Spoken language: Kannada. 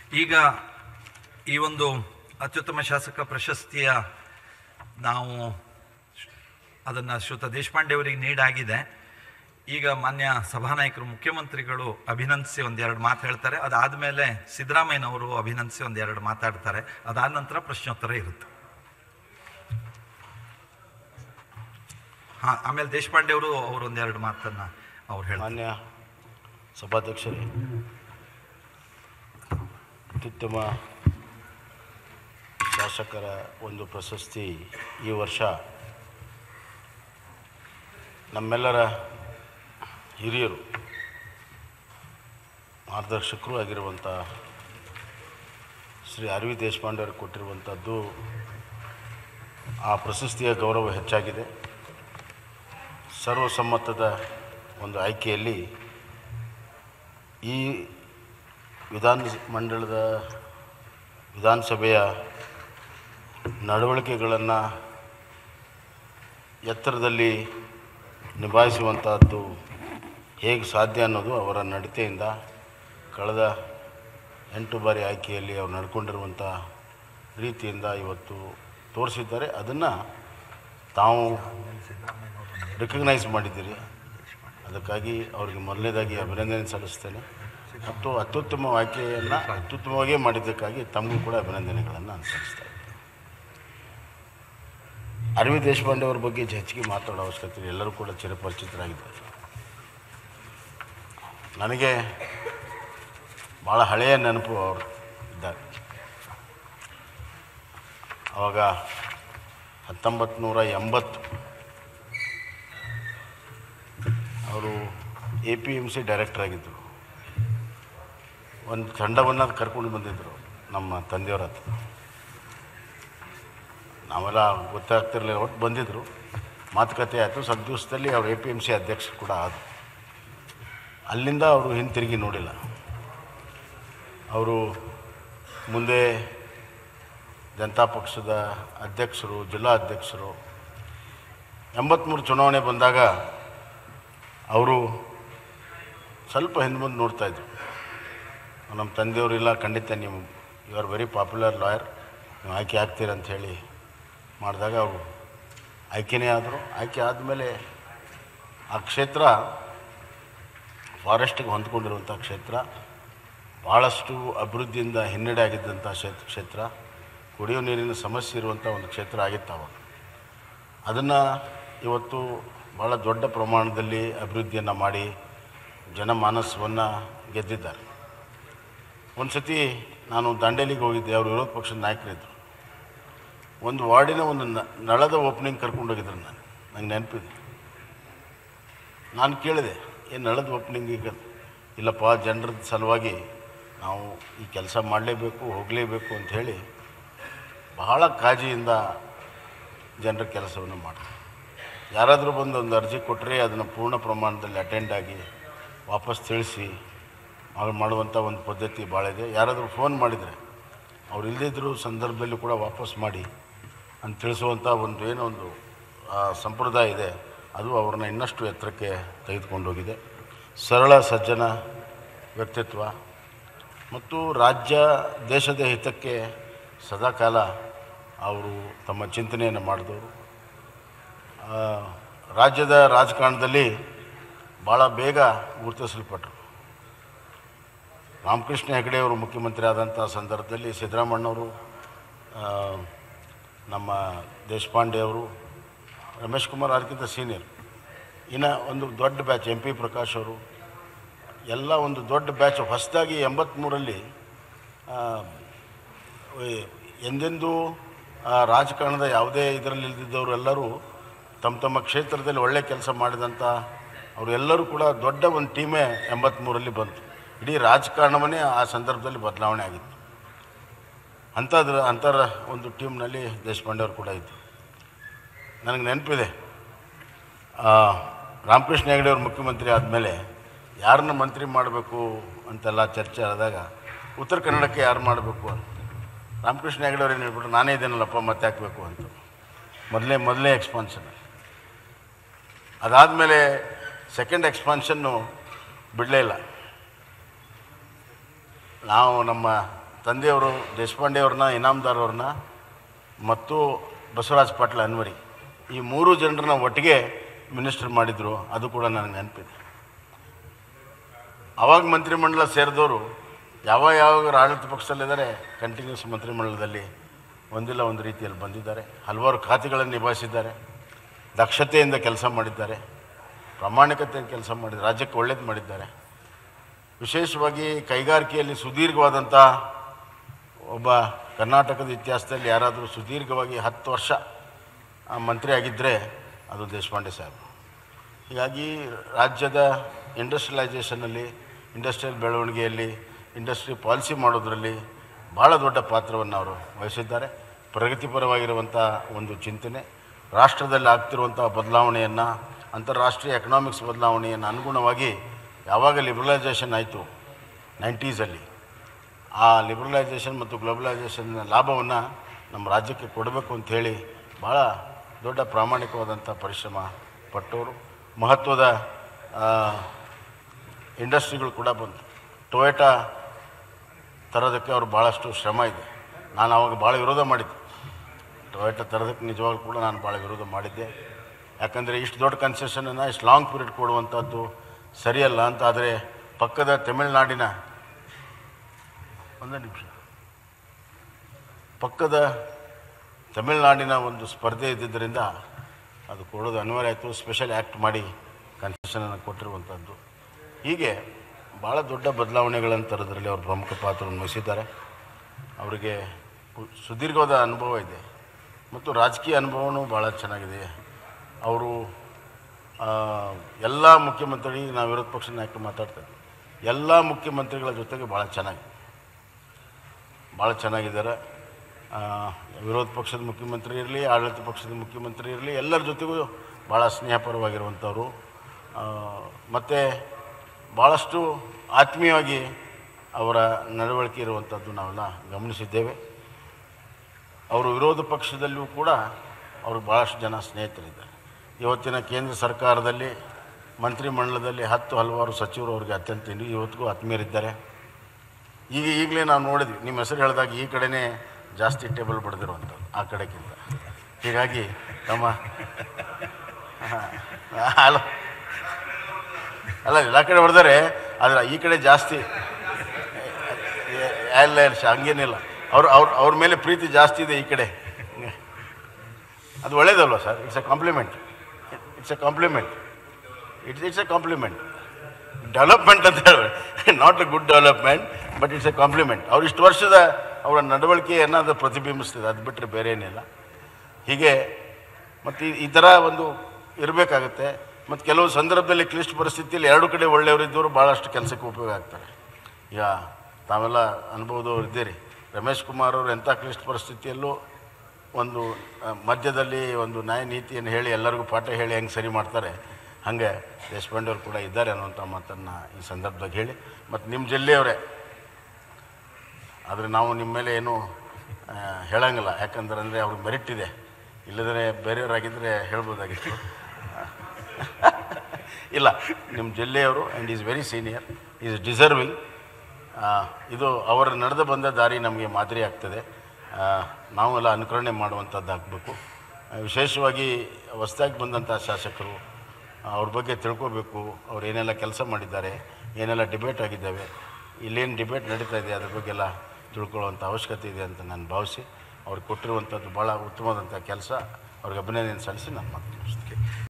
ಈಗ ಈ ಒಂದು ಅತ್ಯುತ್ತಮ ಶಾಸಕ ಪ್ರಶಸ್ತಿಯ ನಾವು ಅದನ್ನು ಶ್ರುತ ದೇಶಪಾಂಡೆ ಅವರಿಗೆ ನೀಡಾಗಿದೆ ಈಗ ಮಾನ್ಯ ಸಭಾನಾಯಕರು ಮುಖ್ಯಮಂತ್ರಿಗಳು ಅಭಿನಂದಿಸಿ ಒಂದೆರಡು ಮಾತು ಹೇಳ್ತಾರೆ ಅದಾದಮೇಲೆ ಸಿದ್ದರಾಮಯ್ಯನವರು ಅಭಿನಂದಿಸಿ ಒಂದೆರಡು ಮಾತಾಡ್ತಾರೆ ಅದಾದ ನಂತರ ಪ್ರಶ್ನೋತ್ತರ ಇರುತ್ತೆ ಹಾಂ ಆಮೇಲೆ ದೇಶಪಾಂಡೆ ಅವರು ಅವರು ಒಂದೆರಡು ಮಾತನ್ನು ಅವ್ರು ಹೇಳ್ತಾರೆ ಮಾನ್ಯ ಸಭಾಧ್ಯಕ್ಷರೇ ಅತ್ಯುತ್ತಮ ಶಾಸಕರ ಒಂದು ಪ್ರಶಸ್ತಿ ಈ ವರ್ಷ ನಮ್ಮೆಲ್ಲರ ಹಿರಿಯರು ಮಾರ್ಗದರ್ಶಕರು ಆಗಿರುವಂಥ ಶ್ರೀ ಆರ್ ವಿ ದೇಶಪಾಂಡೆ ಅವರು ಕೊಟ್ಟಿರುವಂಥದ್ದು ಆ ಪ್ರಶಸ್ತಿಯ ಗೌರವ ಹೆಚ್ಚಾಗಿದೆ ಸರ್ವಸಮ್ಮತದ ಒಂದು ಆಯ್ಕೆಯಲ್ಲಿ ಈ ವಿಧಾನ ಮಂಡಲದ ವಿಧಾನಸಭೆಯ ನಡವಳಿಕೆಗಳನ್ನು ಎತ್ತರದಲ್ಲಿ ನಿಭಾಯಿಸುವಂಥದ್ದು ಹೇಗೆ ಸಾಧ್ಯ ಅನ್ನೋದು ಅವರ ನಡತೆಯಿಂದ ಕಳೆದ ಎಂಟು ಬಾರಿ ಆಯ್ಕೆಯಲ್ಲಿ ಅವರು ನಡ್ಕೊಂಡಿರುವಂಥ ರೀತಿಯಿಂದ ಇವತ್ತು ತೋರಿಸಿದ್ದಾರೆ ಅದನ್ನು ತಾವು ರಿಕಗ್ನೈಸ್ ಮಾಡಿದ್ದೀರಿ ಅದಕ್ಕಾಗಿ ಅವರಿಗೆ ಮೊದಲನೇದಾಗಿ ಅಭಿನಂದನೆ ಸಲ್ಲಿಸ್ತೇನೆ ಮತ್ತು ಅತ್ಯುತ್ತಮ ಆಯ್ಕೆಯನ್ನು ಅತ್ಯುತ್ತಮವಾಗೇ ಮಾಡಿದ್ದಕ್ಕಾಗಿ ತಮಗೂ ಕೂಡ ಅಭಿನಂದನೆಗಳನ್ನು ನಾನು ಸಲ್ಲಿಸ್ತೇನೆ ಅರವಿಂದ್ ದೇಶಪಾಂಡೆ ಅವ್ರ ಬಗ್ಗೆ ಹೆಚ್ಚಿಗೆ ಮಾತಾಡೋ ಅವಶ್ಯಕತೆ ಇಲ್ಲ. ಎಲ್ಲರೂ ಕೂಡ ಚಿರಪರಿಚಿತರಾಗಿದ್ದಾರೆ ನನಗೆ ಭಾಳ ಹಳೆಯ ನೆನಪು ಅವರು ಇದ್ದಾರೆ ಆವಾಗ ಹತ್ತೊಂಬತ್ತು ನೂರ ಎಂಬತ್ತು ಅವರು A P M C director ಆಗಿದ್ದರು ಒಂದು ತಂಡವನ್ನು ಕರ್ಕೊಂಡು ಬಂದಿದ್ದರು ನಮ್ಮ ತಂದೆಯವರ ಹತ್ರ ನಾವೆಲ್ಲ ಗೊತ್ತಾಗ್ತಿರ್ಲಿಲ್ಲ ಒಟ್ಟು ಬಂದಿದ್ದರು ಮಾತುಕತೆ ಆಯಿತು ಸ್ವಲ್ಪ ದಿವಸದಲ್ಲಿ ಅವರು ಎ ಪಿ ಎಮ್ ಸಿ ಅಧ್ಯಕ್ಷರು ಕೂಡ ಆದರು ಅಲ್ಲಿಂದ ಅವರು ಹಿಂತಿರುಗಿ ನೋಡಿಲ್ಲ ಅವರು ಮುಂದೆ ಜನತಾ ಪಕ್ಷದ ಅಧ್ಯಕ್ಷರು ಜಿಲ್ಲಾ ಅಧ್ಯಕ್ಷರು ಎಂಬತ್ತ್ಮೂರು ಚುನಾವಣೆ ಬಂದಾಗ ಅವರು ಸ್ವಲ್ಪ ಹಿಂದೆ ಮುಂದೆ ನೋಡ್ತಾಯಿದ್ರು ನಮ್ಮ ತಂದೆಯವರಿಲ್ಲ ಖಂಡಿತ ನೀವು you are very popular lawyer ನೀವು ಆಯ್ಕೆ ಆಗ್ತೀರ ಅಂತ ಹೇಳಿ ಮಾಡಿದಾಗ ಅವರು ಆಯ್ಕೆನೇ ಆದರು ಆಯ್ಕೆ ಆದಮೇಲೆ ಆ ಕ್ಷೇತ್ರ ಫಾರೆಸ್ಟಿಗೆ ಹೊಂದ್ಕೊಂಡಿರುವಂಥ ಕ್ಷೇತ್ರ ಭಾಳಷ್ಟು ಅಭಿವೃದ್ಧಿಯಿಂದ ಹಿನ್ನಡೆ ಆಗಿದ್ದಂಥ ಕ್ಷೇತ್ರ ಕ್ಷೇತ್ರ ಕುಡಿಯೋ ನೀರಿನ ಸಮಸ್ಯೆ ಇರುವಂಥ ಒಂದು ಕ್ಷೇತ್ರ ಆಗಿತ್ತು ಅವಾಗ ಅದನ್ನು ಇವತ್ತು ಭಾಳ ದೊಡ್ಡ ಪ್ರಮಾಣದಲ್ಲಿ ಅಭಿವೃದ್ಧಿಯನ್ನು ಮಾಡಿ ಜನಮಾನಸವನ್ನು ಗೆದ್ದಿದ್ದಾರೆ ಒಂದು ಸತಿ ನಾನು ದಾಂಡೇಲಿಗೆ ಹೋಗಿದ್ದೆ ಅವರು ವಿರೋಧ ಪಕ್ಷದ ನಾಯಕರಿದ್ದರು ಒಂದು ವಾರ್ಡಿನ ಒಂದು ನ- ನಳದ ಓಪನಿಂಗ್ ಕರ್ಕೊಂಡೋಗಿದ್ರು ನಾನು ನಂಗೆ ನೆನಪಿದೆ ನಾನು ಕೇಳಿದೆ ಏನು ನಳದ ಓಪನಿಂಗ್ ಈಗ ಇಲ್ಲಪ್ಪ ಜನರ ಸಲುವಾಗಿ ನಾವು ಈ ಕೆಲಸ ಮಾಡಲೇಬೇಕು ಹೋಗಲೇಬೇಕು ಅಂತ ಹೇಳಿ ಬಹಳ ಕಾಳಜಿಯಿಂದ ಜನರ ಕೆಲಸವನ್ನು ಮಾಡ್ತಾರೆ ಯಾರಾದರೂ ಬಂದು ಒಂದು ಅರ್ಜಿ ಕೊಟ್ಟರೆ ಅದನ್ನು ಪೂರ್ಣ ಪ್ರಮಾಣದಲ್ಲಿ ಅಟೆಂಡ್ ಆಗಿ ವಾಪಸ್ ತಿಳಿಸಿ ಅವ್ರು ಮಾಡುವಂಥ ಒಂದು ಪದ್ಧತಿ ಭಾಳ ಇದೆ ಯಾರಾದರೂ ಫೋನ್ ಮಾಡಿದರೆ ಅವ್ರು ಇಲ್ಲದಿದ್ದರೂ ಸಂದರ್ಭದಲ್ಲಿ ಕೂಡ ವಾಪಸ್ ಮಾಡಿ ಅಂತ ತಿಳಿಸುವಂಥ ಒಂದು ಏನೋ ಒಂದು ಆ, ಸಂಪ್ರದಾಯ ಇದೆ ಅದು ಅವ್ರನ್ನ ಇನ್ನಷ್ಟು ಎತ್ತರಕ್ಕೆ ತೆಗೆದುಕೊಂಡೋಗಿದೆ ಸರಳ ಸಜ್ಜನ ವ್ಯಕ್ತಿತ್ವ ಮತ್ತು ರಾಜ್ಯ ದೇಶದ ಹಿತಕ್ಕೆ ಸದಾಕಾಲ ಅವರು ತಮ್ಮ ಚಿಂತನೆಯನ್ನು ಮಾಡಿದವರು ಆ, ರಾಜ್ಯದ ರಾಜಕಾರಣದಲ್ಲಿ ಭಾಳ ಬೇಗ ಗುರುತಿಸಲ್ಪಟ್ಟರು ರಾಮಕೃಷ್ಣ ಹೆಗಡೆ ಅವರು ಮುಖ್ಯಮಂತ್ರಿ ಆದಂಥ ಸಂದರ್ಭದಲ್ಲಿ ಸಿದ್ದರಾಮಣ್ಣವರು ಆ, ನಮ್ಮ ದೇಶಪಾಂಡೆ ಅವರು ರಮೇಶ್ ಕುಮಾರ್ ಅದಕ್ಕಿಂತ ಸೀನಿಯರ್ ಇನ್ನು ಒಂದು ದೊಡ್ಡ ಬ್ಯಾಚ್ ಎಂ ಪಿ ಪ್ರಕಾಶ್ ಅವರು ಎಲ್ಲ ಒಂದು ದೊಡ್ಡ ಬ್ಯಾಚ್ ಹೊಸದಾಗಿ ಎಂಬತ್ತ್ಮೂರಲ್ಲಿ ಎಂದೆಂದೂ ಆ, ರಾಜಕಾರಣದ ಯಾವುದೇ ಇದರಲ್ಲಿ ಇಲ್ದಿದ್ದವರು ಎಲ್ಲರೂ ತಮ್ಮ ತಮ್ಮ ಕ್ಷೇತ್ರದಲ್ಲಿ ಒಳ್ಳೆ ಕೆಲಸ ಮಾಡಿದಂಥ ಅವರೆಲ್ಲರೂ ಕೂಡ ದೊಡ್ಡ ಒಂದು ಟೀಮೇ ಎಂಬತ್ತ್ಮೂರಲ್ಲಿ ಬಂತು ಇಡೀ ರಾಜಕಾರಣವನ್ನೇ ಆ ಸಂದರ್ಭದಲ್ಲಿ ಬದಲಾವಣೆ ಆಗಿತ್ತು ಅಂಥದ್ರ ಅಂಥರ ಒಂದು ಟೀಮ್ನಲ್ಲಿ ದೇಶಪಾಂಡೆ ಅವರು ಕೂಡ ಇದ್ದರು ನನಗೆ ನೆನಪಿದೆ ಆ, ರಾಮಕೃಷ್ಣ ಹೆಗಡೆ ಅವರು ಮುಖ್ಯಮಂತ್ರಿ ಆದಮೇಲೆ ಯಾರನ್ನ ಮಂತ್ರಿ ಮಾಡಬೇಕು ಅಂತೆಲ್ಲ ಚರ್ಚೆ ಆದಾಗ ಉತ್ತರ ಕನ್ನಡಕ್ಕೆ ಯಾರು ಮಾಡಬೇಕು ಅಂತ ರಾಮಕೃಷ್ಣ ಹೆಗಡೆ ಅವ್ರು ಏನು ಹೇಳ್ಬಿಟ್ರು ನಾನೇ ಇದ್ದೇನಲ್ಲಪ್ಪ ಮತ್ತೆ ಹಾಕಬೇಕು ಅಂತ ಮೊದಲೇ ಮೊದಲೇ ಎಕ್ಸ್ಪಾನ್ಷನ್ ಅದಾದಮೇಲೆ ಸೆಕೆಂಡ್ ಎಕ್ಸ್ಪಾನ್ಷನ್ನು ಬಿಡಲೇ ಇಲ್ಲ ನಾವು ನಮ್ಮ ತಂದೆಯವರು ದೇಶಪಾಂಡೆ ಅವ್ರನ್ನ ಇನಾಮ್ದಾರ್ ಅವ್ರನ್ನ ಮತ್ತು ಬಸವರಾಜ ಪಾಟೀಲ್ ಅನ್ವರಿ ಈ ಮೂರು ಜನರನ್ನ ಒಟ್ಟಿಗೆ ಮಿನಿಸ್ಟರ್ ಮಾಡಿದರು ಅದು ಕೂಡ ನನಗೆ ನೆನಪಿದೆ ಅವಾಗ ಮಂತ್ರಿಮಂಡಲ ಸೇರಿದವರು ಯಾವ ಯಾವ ಆಡಳಿತ ಪಕ್ಷದಲ್ಲಿದ್ದಾರೆ ಕಂಟಿನ್ಯೂಸ್ ಮಂತ್ರಿಮಂಡಲದಲ್ಲಿ ಒಂದಿಲ್ಲ ಒಂದು ರೀತಿಯಲ್ಲಿ ಬಂದಿದ್ದಾರೆ ಹಲವಾರು ಖಾತೆಗಳನ್ನು ನಿಭಾಯಿಸಿದ್ದಾರೆ ದಕ್ಷತೆಯಿಂದ ಕೆಲಸ ಮಾಡಿದ್ದಾರೆ ಪ್ರಾಮಾಣಿಕತೆಯಿಂದ ಕೆಲಸ ಮಾಡಿದ್ದಾರೆ ರಾಜ್ಯಕ್ಕೆ ಒಳ್ಳೇದು ಮಾಡಿದ್ದಾರೆ ವಿಶೇಷವಾಗಿ ಕೈಗಾರಿಕೆಯಲ್ಲಿ ಸುದೀರ್ಘವಾದಂಥ ಒಬ್ಬ ಕರ್ನಾಟಕದ ಇತಿಹಾಸದಲ್ಲಿ ಯಾರಾದರೂ ಸುದೀರ್ಘವಾಗಿ ಹತ್ತು ವರ್ಷ ಆ, ಮಂತ್ರಿ ಆಗಿದ್ದರೆ ಅದು ದೇಶಪಾಂಡೆ ಸಾಹೇಬ್ ಹೀಗಾಗಿ ರಾಜ್ಯದ ಇಂಡಸ್ಟ್ರಿಯಲೈಸೇಷನಲ್ಲಿ ಇಂಡಸ್ಟ್ರಿಯಲ್ ಬೆಳವಣಿಗೆಯಲ್ಲಿ ಇಂಡಸ್ಟ್ರಿ ಪಾಲಿಸಿ ಮಾಡೋದರಲ್ಲಿ ಭಾಳ ದೊಡ್ಡ ಪಾತ್ರವನ್ನು ಅವರು ವಹಿಸಿದ್ದಾರೆ ಪ್ರಗತಿಪರವಾಗಿರುವಂಥ ಒಂದು ಚಿಂತನೆ ರಾಷ್ಟ್ರದಲ್ಲಿ ಆಗ್ತಿರುವಂಥ ಬದಲಾವಣೆಯನ್ನು ಅಂತಾರಾಷ್ಟ್ರೀಯ ಎಕನಾಮಿಕ್ಸ್ ಬದಲಾವಣೆಯನ್ನು ಅನುಗುಣವಾಗಿ ಯಾವಾಗ ಲಿಬರಲೈಸೇಷನ್ ಆಯಿತು ನೈಂಟೀಸಲ್ಲಿ ಆ ಲಿಬರಲೈಸೇಷನ್ ಮತ್ತು ಗ್ಲೋಬಲೈಸೇಷನ್ ಲಾಭವನ್ನು ನಮ್ಮ ರಾಜ್ಯಕ್ಕೆ ಕೊಡಬೇಕು ಅಂಥೇಳಿ ಭಾಳ ದೊಡ್ಡ ಪ್ರಾಮಾಣಿಕವಾದಂಥ ಪರಿಶ್ರಮ ಪಟ್ಟವರು ಮಹತ್ವದ ಆ, ಇಂಡಸ್ಟ್ರಿಗಳು ಕೂಡ ಬಂತು ಟೊಯೋಟಾ ತರೋದಕ್ಕೆ ಅವರು ಭಾಳಷ್ಟು ಶ್ರಮ ಇದೆ ನಾನು ಅವಾಗ ಭಾಳ ವಿರೋಧ ಮಾಡಿದ್ದೆ ಟೊಯೋಟಾ ತರೋದಕ್ಕೆ ನಿಜವಾಗ್ಲೂ ಕೂಡ ನಾನು ಭಾಳ ವಿರೋಧ ಮಾಡಿದ್ದೆ ಯಾಕಂದರೆ ಇಷ್ಟು ದೊಡ್ಡ ಕನ್ಸೆಷನನ್ನು ಇಷ್ಟು ಲಾಂಗ್ ಪೀರಿಯಡ್ ಕೊಡುವಂಥದ್ದು ಸರಿಯಲ್ಲ ಅಂತ ಆದರೆ ಪಕ್ಕದ ತಮಿಳುನಾಡಿನ ಒಂದೇ ನಿಮಿಷ ಪಕ್ಕದ ತಮಿಳುನಾಡಿನ ಒಂದು ಸ್ಪರ್ಧೆ ಇದ್ದಿದ್ದರಿಂದ ಅದು ಕೊಡೋದು ಅನಿವಾರ್ಯ ಆಯಿತು ಸ್ಪೆಷಲ್ ಆ್ಯಕ್ಟ್ ಮಾಡಿ ಕನ್ಸೆಷನನ್ನು ಕೊಟ್ಟಿರುವಂಥದ್ದು ಹೀಗೆ ಭಾಳ ದೊಡ್ಡ ಬದಲಾವಣೆಗಳನ್ನು ತರೋದ್ರಲ್ಲಿ ಅವರು ಪ್ರಮುಖ ಪಾತ್ರವನ್ನು ವಹಿಸಿದ್ದಾರೆ ಅವರಿಗೆ ಉ- ಸುದೀರ್ಘವಾದ ಅನುಭವ ಇದೆ ಮತ್ತು ರಾಜಕೀಯ ಅನುಭವವೂ ಭಾಳ ಚೆನ್ನಾಗಿದೆ ಅವರು ಎಲ್ಲ ಮುಖ್ಯಮಂತ್ರಿ ನಾವು ವಿರೋಧ ಪಕ್ಷದ ನಾಯಕರು ಮಾತಾಡ್ತೇವೆ ಎಲ್ಲ ಮುಖ್ಯಮಂತ್ರಿಗಳ ಜೊತೆಗೆ ಭಾಳ ಚೆನ್ನಾಗಿ ಭಾಳ ಚೆನ್ನಾಗಿದ್ದಾರೆ ಆ, ವಿರೋಧ ಪಕ್ಷದ ಮುಖ್ಯಮಂತ್ರಿ ಇರಲಿ ಆಡಳಿತ ಪಕ್ಷದ ಮುಖ್ಯಮಂತ್ರಿ ಇರಲಿ ಎಲ್ಲರ ಜೊತೆಗೂ ಭಾಳ ಸ್ನೇಹಪರವಾಗಿರುವಂಥವ್ರು ಮತ್ತು ಭಾಳಷ್ಟು ಆತ್ಮೀಯವಾಗಿ ಅವರ ನಡವಳಿಕೆ ಇರುವಂಥದ್ದು ನಾವೆಲ್ಲ ಗಮನಿಸಿದ್ದೇವೆ ಅವರು ವಿರೋಧ ಪಕ್ಷದಲ್ಲಿಯೂ ಕೂಡ ಅವ್ರಿಗೆ ಭಾಳಷ್ಟು ಜನ ಸ್ನೇಹಿತರಿದ್ದಾರೆ ಇವತ್ತಿನ ಕೇಂದ್ರ ಸರ್ಕಾರದಲ್ಲಿ ಮಂತ್ರಿಮಂಡಲದಲ್ಲಿ ಹತ್ತು ಹಲವಾರು ಸಚಿವರು ಅವರಿಗೆ ಅತ್ಯಂತ ಇನ್ನು ಇವತ್ತಿಗೂ ಆತ್ಮೀಯರಿದ್ದಾರೆ ಈಗ ಈಗಲೇ ನಾವು ನೋಡಿದ್ವಿ ನಿಮ್ಮ ಹೆಸರು ಹೇಳಿದಾಗ ಈ ಕಡೆನೇ ಜಾಸ್ತಿ ಟೇಬಲ್ ಬಡ್ದಿರುವಂಥದ್ದು ಆ ಕಡೆಗಿಂತ ಹೀಗಾಗಿ ನಮ್ಮ ಅಲ್ಲ ಅಲ್ಲ ಎಲ್ಲ ಕಡೆ ಹೊಡೆದರೆ ಆದರೆ ಈ ಕಡೆ ಜಾಸ್ತಿ ಎಲ್ಲ ಹಂಗೇನಿಲ್ಲ ಅವ್ರು ಅವ್ರ ಅವ್ರ ಮೇಲೆ ಪ್ರೀತಿ ಜಾಸ್ತಿ ಇದೆ ಈ ಕಡೆ ಅದು ಒಳ್ಳೇದಲ್ವ sir it's a compliment it's a compliment it's it's a compliment development ಅಂತ ಹೇಳಿದ್ರೆ not a good development but it's a compliment ಅವ್ರು ಇಷ್ಟು ವರ್ಷದ ಅವರ ನಡವಳಿಕೆಯನ್ನು ಅದು ಪ್ರತಿಬಿಂಬಿಸ್ತಿದೆ ಅದು ಬಿಟ್ಟರೆ ಬೇರೆ ಏನಿಲ್ಲ ಹೀಗೆ ಮತ್ತು ಈ- ಈ ಥರ ಒಂದು ಇರಬೇಕಾಗತ್ತೆ ಮತ್ತು ಕೆಲವು ಸಂದರ್ಭದಲ್ಲಿ ಕ್ಲಿಷ್ಟ ಪರಿಸ್ಥಿತಿಯಲ್ಲಿ ಎರಡು ಕಡೆ ಒಳ್ಳೆಯವರಿದ್ದವರು ಭಾಳಷ್ಟು ಕೆಲಸಕ್ಕೆ ಉಪಯೋಗ ಆಗ್ತಾರೆ ಈಗ ತಾವೆಲ್ಲ ಅನುಭವದವ್ರು ಇದ್ದೀರಿ ರಮೇಶ್ ಕುಮಾರ್ ಅವರು ಎಂಥ ಕ್ಲಿಷ್ಟ ಪರಿಸ್ಥಿತಿಯಲ್ಲೂ ಒಂದು ಆ, ಮಧ್ಯದಲ್ಲಿ ಒಂದು ನ್ಯಾಯ ನೀತಿಯನ್ನು ಹೇಳಿ ಎಲ್ಲರಿಗೂ ಪಾಠ ಹೇಳಿ ಹೆಂಗೆ ಸರಿ ಮಾಡ್ತಾರೆ ಹಾಗೆ ದೇಶಪಾಂಡೆ ಅವರು ಕೂಡ ಇದ್ದಾರೆ ಅನ್ನುವಂಥ ಮಾತನ್ನು ಈ ಸಂದರ್ಭದಾಗ ಹೇಳಿ ಮತ್ತು ನಿಮ್ಮ ಜಿಲ್ಲೆಯವರೇ ಆದರೆ ನಾವು ನಿಮ್ಮ ಮೇಲೆ ಏನು ಆ, ಹೇಳಂಗಿಲ್ಲ ಯಾಕಂದ್ರೆ ಅಂದರೆ ಅವ್ರಿಗೆ ಮೆರಿಟ್ ಇದೆ ಇಲ್ಲದ್ರೆ ಬೇರೆಯವರಾಗಿದ್ದರೆ ಹೇಳ್ಬೋದಾಗಿತ್ತು ಇಲ್ಲ ನಿಮ್ಮ ಜಿಲ್ಲೆಯವರು and is very senior is deserving ಇದು ಅವರು ನಡೆದು ಬಂದ ದಾರಿ ನಮಗೆ ಮಾದರಿ ಆಗ್ತದೆ ಆ, ನಾವೆಲ್ಲ ಅನುಕರಣೆ ಮಾಡುವಂಥದ್ದು ಆಗಬೇಕು ವಿಶೇಷವಾಗಿ ಹೊಸದಾಗಿ ಬಂದಂಥ ಶಾಸಕರು ಅವ್ರ ಬಗ್ಗೆ ತಿಳ್ಕೊಬೇಕು ಅವ್ರು ಏನೆಲ್ಲ ಕೆಲಸ ಮಾಡಿದ್ದಾರೆ ಏನೆಲ್ಲ ಡಿಬೇಟ್ ಆಗಿದ್ದಾವೆ ಇಲ್ಲೇನು ಡಿಬೇಟ್ ನಡೀತಾ ಇದೆ ಅದ್ರ ಬಗ್ಗೆ ಎಲ್ಲ ತಿಳ್ಕೊಳ್ಳುವಂಥ ಅವಶ್ಯಕತೆ ಇದೆ ಅಂತ ನಾನು ಭಾವಿಸಿ ಅವ್ರಿಗೆ ಕೊಟ್ಟಿರುವಂಥದ್ದು ಭಾಳ ಉತ್ತಮವಾದಂಥ ಕೆಲಸ ಅವ್ರಿಗೆ ಅಭಿನಂದನೆ ಸಲ್ಲಿಸಿ ನಾನು ಮಾತು ಮುಗಿಸ್ತೀನಿ